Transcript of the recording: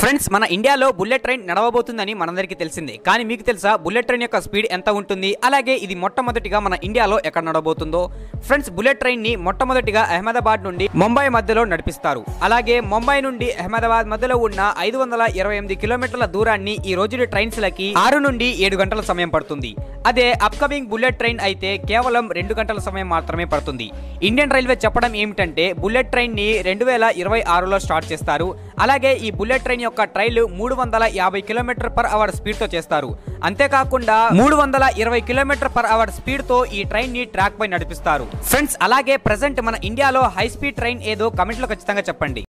friends మన ఇండియాలో bullet train నడవబోతుందని మనందరికీ తెలిసిందే కానీ మీకు తెలుసా బుల్లెట్ ట్రైన్ యొక్క స్పీడ్ ఎంత ఉంటుంది అలాగే ఇది మొట్టమొదటిగా మన ఇండియాలో ఎక్కడ నడవబోతుందో ఫ్రెండ్స్ బుల్లెట్ ట్రైన్ ని మొట్టమొదటిగా అహ్మదాబాద్ నుండి ముంబై మధ్యలో నడిపిస్తారు అలాగే ముంబై నుండి అహ్మదాబాద్ మధ్యలో ఉన్న ఐదు వందల ఇరవై ఎనిమిది కిలోమీటర్ల దూరాన్ని ఈ రోజు ట్రైన్స్ లకి ఆరు నుండి ఏడు గంటల సమయం పడుతుంది అదే అప్కమింగ్ బుల్లెట్ ట్రైన్ అయితే కేవలం రెండు గంటల సమయం మాత్రమే పడుతుంది ఇండియన్ రైల్వే చెప్పడం ఏమిటంటే బుల్లెట్ ట్రైన్ ని రెండు వేల ఇరవై ఆరులో స్టార్ట్ చేస్తారు అలాగే ఈ బుల్లెట్ ట్రైన్ యొక్క ట్రైల్ మూడు వందల యాభై కిలోమీటర్ పర్ అవర్ స్పీడ్ తో చేస్తారు అంతేకాకుండా మూడు వందల ఇరవై కిలోమీటర్ పర్ అవర్ స్పీడ్ తో ఈ ట్రైన్ ని ట్రాక్ పై నడిపిస్తారు ఫ్రెండ్స్ అలాగే ప్రెసెంట్ మన ఇండియాలో హై స్పీడ్ ట్రైన్ ఏదో కమెంట్ లో ఖచ్చితంగా చెప్పండి